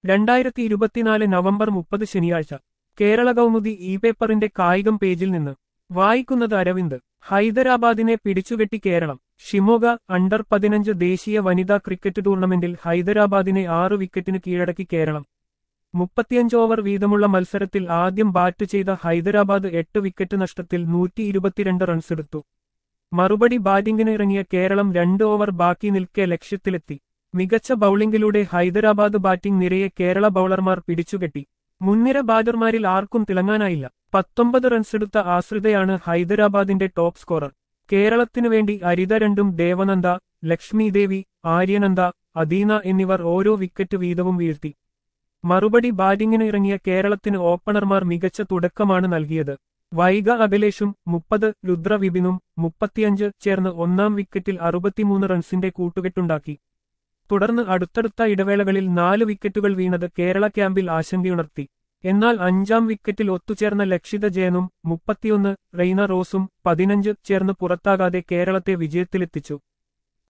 രണ്ടായിരത്തി ഇരുപത്തിനാല് നവംബർ മുപ്പത് ശനിയാഴ്ച കേരള കൗമുദി ഇ പേപ്പറിന്റെ കായികം പേജിൽ നിന്ന് വായിക്കുന്നത് അരവിന്ദ് ഹൈദരാബാദിനെ പിടിച്ചുകെട്ടി കേരളം ഷിമോഗ അണ്ടർ പതിനഞ്ച് ദേശീയ വനിതാ ക്രിക്കറ്റ് ടൂർണമെന്റിൽ ഹൈദരാബാദിനെ ആറ് വിക്കറ്റിന് കീഴടക്കി കേരളം മുപ്പത്തിയഞ്ച് ഓവർ വീതമുള്ള മത്സരത്തിൽ ആദ്യം ബാറ്റ് ചെയ്ത ഹൈദരാബാദ് എട്ട് വിക്കറ്റ് നഷ്ടത്തിൽ നൂറ്റി ഇരുപത്തിരണ്ട് റൺസെടുത്തു മറുപടി ബാറ്റിംഗിന് ഇറങ്ങിയ കേരളം രണ്ട് ഓവർ ബാക്കി നിൽക്കെ ലക്ഷ്യത്തിലെത്തി മികച്ച ബൌളിംഗിലൂടെ ഹൈദരാബാദ് ബാറ്റിംഗ് നിരയെ കേരള ബൌളർമാർ പിടിച്ചുകെട്ടി മുൻനിര ബാറ്റർമാരിൽ ആർക്കും തിളങ്ങാനായില്ല പത്തൊമ്പത് റൺസെടുത്ത ആശ്രിതയാണ് ഹൈദരാബാദിന്റെ ടോപ്പ് സ്കോറർ കേരളത്തിനു വേണ്ടി അരിത രണ്ടും ദേവനന്ദ ലക്ഷ്മി ദേവി ആര്യനന്ദ അദീന എന്നിവർ ഓരോ വിക്കറ്റ് വീതവും വീഴ്ത്തി മറുപടി ബാറ്റിംഗിന് ഇറങ്ങിയ കേരളത്തിന് ഓപ്പണർമാർ മികച്ച തുടക്കമാണ് നൽകിയത് വൈഗ അഖിലേഷും മുപ്പത് രുദ്ര വിപിനും മുപ്പത്തിയഞ്ച് ചേർന്ന് ഒന്നാം വിക്കറ്റിൽ അറുപത്തിമൂന്ന് റൺസിന്റെ കൂട്ടുകെട്ടുണ്ടാക്കി തുടർന്ന് അടുത്തടുത്ത ഇടവേളകളിൽ നാല് വിക്കറ്റുകൾ വീണത് കേരള ക്യാമ്പിൽ ആശങ്കയുണർത്തി എന്നാൽ അഞ്ചാം വിക്കറ്റിൽ ഒത്തുചേർന്ന ലക്ഷിത ജയനും മുപ്പത്തിയൊന്ന് റെയ്ന റോസും പതിനഞ്ച് ചേർന്ന് പുറത്താകാതെ കേരളത്തെ വിജയത്തിലെത്തിച്ചു